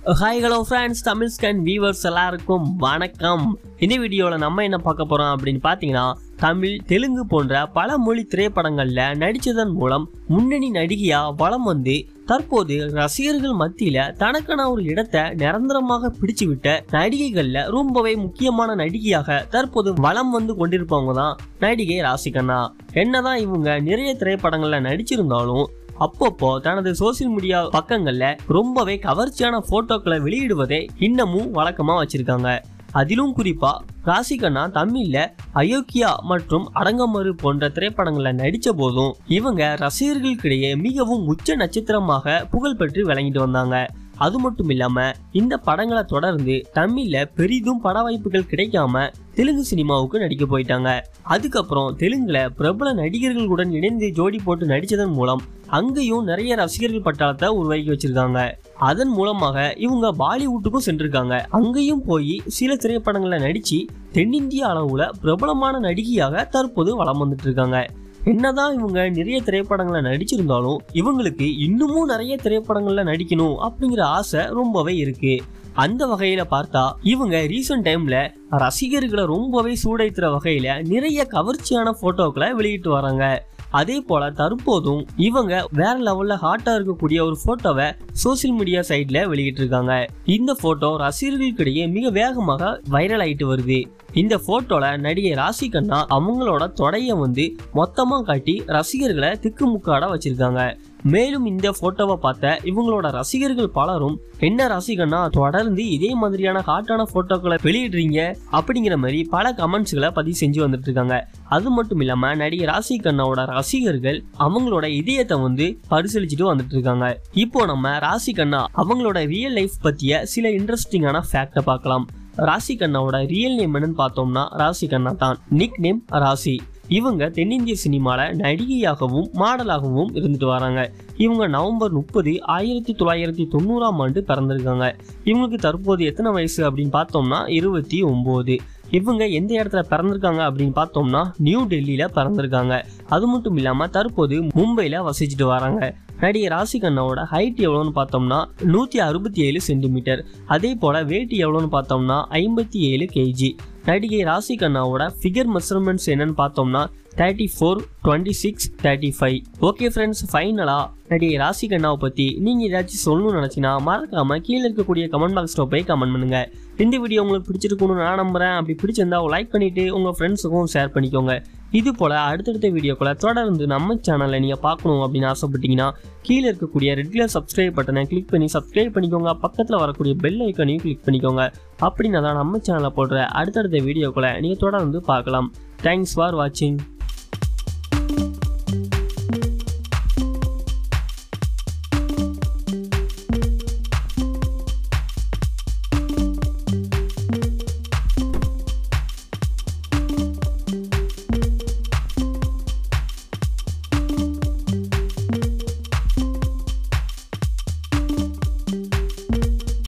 hi hello friends Tamil scan viewers எல்லாருக்கும் வணக்கம் இந்த வீடியோவில் நம்ம என்ன பார்க்க போகிறோம் அப்படின்னு பார்த்தீங்கன்னா தமிழ் தெலுங்கு போன்ற பல மொழி திரைப்படங்களில் நடித்ததன் மூலம் முன்னணி நடிகையாக வலம் வந்து தற்போது ரசிகர்கள் மத்தியில் தனக்கான ஒரு இடத்தை நிரந்தரமாக பிடிச்சு விட்ட நடிகைகளில் ரொம்பவே முக்கியமான நடிகையாக தற்போது வலம் வந்து கொண்டிருப்பவங்க தான் நடிகை ராசிகண்ணா என்னதான் இவங்க நிறைய திரைப்படங்களில் நடிச்சிருந்தாலும் அப்பப்போ தனது சோசியல் மீடியா பக்கங்கள்ல ரொம்பவே கவர்ச்சியான போட்டோக்களை வெளியிடுவதை இன்னமும் வழக்கமா வச்சிருக்காங்க அதிலும் குறிப்பா ராசிகண்ணா தமிழ்ல அயோக்கியா மற்றும் அடங்கமறு போன்ற திரைப்படங்கள்ல நடிச்ச போதும் இவங்க ரசிகர்களுக்கிடையே மிகவும் உச்ச நட்சத்திரமாக புகழ் பெற்று விளங்கிட்டு வந்தாங்க அது மட்டும் இல்லாம இந்த படங்களை தொடர்ந்து தமிழ்ல பெரிதும் பட வாய்ப்புகள் கிடைக்காம தெலுங்கு சினிமாவுக்கு நடிக்க போயிட்டாங்க அதுக்கப்புறம் தெலுங்குல பிரபல நடிகர்களுடன் இணைந்து ஜோடி போட்டு நடிச்சதன் மூலம் அங்கேயும் நிறைய ரசிகர்கள் பட்டாளத்தை உருவாக்கி வச்சிருக்காங்க அதன் மூலமாக இவங்க பாலிவுட்டுக்கும் சென்றிருக்காங்க அங்கேயும் போய் சில திரைப்படங்களை நடிச்சு தென்னிந்திய அளவுல பிரபலமான நடிகையாக தற்போது வலம் வந்துட்டு இருக்காங்க என்னதான் இவங்க நிறைய திரைப்படங்களை நடிச்சிருந்தாலும் இவங்களுக்கு இன்னமும் நிறைய திரைப்படங்கள்ல நடிக்கணும் அப்படிங்கிற ஆசை ரொம்பவே இருக்கு அந்த வகையில பார்த்தா இவங்க ரீசெண்ட் டைம்ல ரசிகர்களை ரொம்பவே சூடைத்துற வகையில நிறைய கவர்ச்சியான போட்டோக்களை வெளியிட்டு வராங்க அதே போல தற்போதும் இவங்க வேற லெவல்ல ஹாட்டா இருக்கக்கூடிய ஒரு போட்டோவை சோசியல் மீடியா சைட்ல வெளியிட்டிருக்காங்க இந்த போட்டோ ரசிகர்களுக்கிடையே மிக வேகமாக வைரல் ஆயிட்டு வருது இந்த போட்டோல நடிகை ராசி கண்ணா அவங்களோட தொடைய வந்து மொத்தமா காட்டி ரசிகர்களை திக்குமுக்காட வச்சிருக்காங்க மேலும் இந்த போட்டோவை பார்த்த இவங்களோட ரசிகர்கள் பலரும் என்ன ரசிகன்னா தொடர்ந்து இதே மாதிரியான ஹாட்டான போட்டோக்களை வெளியிடுறீங்க அப்படிங்கிற மாதிரி பல கமெண்ட்ஸ்களை பதிவு செஞ்சு வந்துட்டு இருக்காங்க அது மட்டும் இல்லாம நடிகை ராசி கண்ணாவோட ரசிகர்கள் அவங்களோட இதயத்தை வந்து பரிசீலிச்சுட்டு வந்துட்டு இருக்காங்க இப்போ நம்ம ராசி கண்ணா அவங்களோட ரியல் லைஃப் பத்திய சில இன்ட்ரெஸ்டிங்கான ஃபேக்டை பார்க்கலாம் ராசி கண்ணாவோட ரியல் நேம் என்னன்னு பார்த்தோம்னா ராசி கண்ணா தான் நிக் நேம் ராசி இவங்க தென்னிந்திய சினிமால நடிகையாகவும் மாடலாகவும் இருந்துட்டு வராங்க இவங்க நவம்பர் முப்பது ஆயிரத்தி தொள்ளாயிரத்தி தொண்ணூறாம் ஆண்டு பிறந்திருக்காங்க இவங்களுக்கு தற்போது எத்தனை வயசு அப்படின்னு பார்த்தோம்னா இருபத்தி ஒம்பது இவங்க எந்த இடத்துல பிறந்திருக்காங்க அப்படின்னு பார்த்தோம்னா நியூ டெல்லியில பிறந்திருக்காங்க அது மட்டும் இல்லாம தற்போது மும்பையில வசிச்சுட்டு வராங்க நடிகை ராசிகண்ணாவோட ஹைட் எவ்வளோன்னு பார்த்தோம்னா நூற்றி அறுபத்தி ஏழு சென்டிமீட்டர் அதே போல் வேட்டி எவ்வளோன்னு பார்த்தோம்னா ஐம்பத்தி ஏழு கேஜி நடிகை ராசிகண்ணாவோட ஃபிகர் மெஷர்மெண்ட்ஸ் என்னன்னு பார்த்தோம்னா thirty four twenty six thirty five okay friends ஃபைனலாக நடிகை ராசிகண்ணாவை பற்றி நீங்கள் ஏதாச்சும் சொல்லணும்னு நினச்சினா மறக்காமல் கீழே இருக்கக்கூடிய கமெண்ட் பாக்ஸில் போய் கமெண்ட் பண்ணுங்கள் இந்த வீடியோ உங்களுக்கு பிடிச்சிருக்குன்னு நான் நம்புகிறேன் அப்படி பிடிச்சிருந்தா லைக் பண்ணிவிட்டு உங்கள் ஃப்ரெண்ட்ஸுக்கும் ஷேர் பண்ணிக்கோங்க இது போல் அடுத்தடுத்த வீடியோக்களை தொடர்ந்து நம்ம சேனலை நீங்கள் பார்க்கணும் அப்படின்னு ஆசைப்பட்டீங்கன்னா கீழே இருக்கக்கூடிய ரெட் கலர் சப்ஸ்கிரைப் பட்டனை கிளிக் பண்ணி சப்ஸ்கிரைப் பண்ணிக்கோங்க பக்கத்தில் வரக்கூடிய பெல் ஐக்கனையும் கிளிக் பண்ணிக்கோங்க அப்படின்னா தான் நம்ம சேனலில் போடுற அடுத்தடுத்த வீடியோக்களை நீங்கள் தொடர்ந்து பார்க்கலாம் தேங்க்ஸ் ஃபார் வாட்சிங்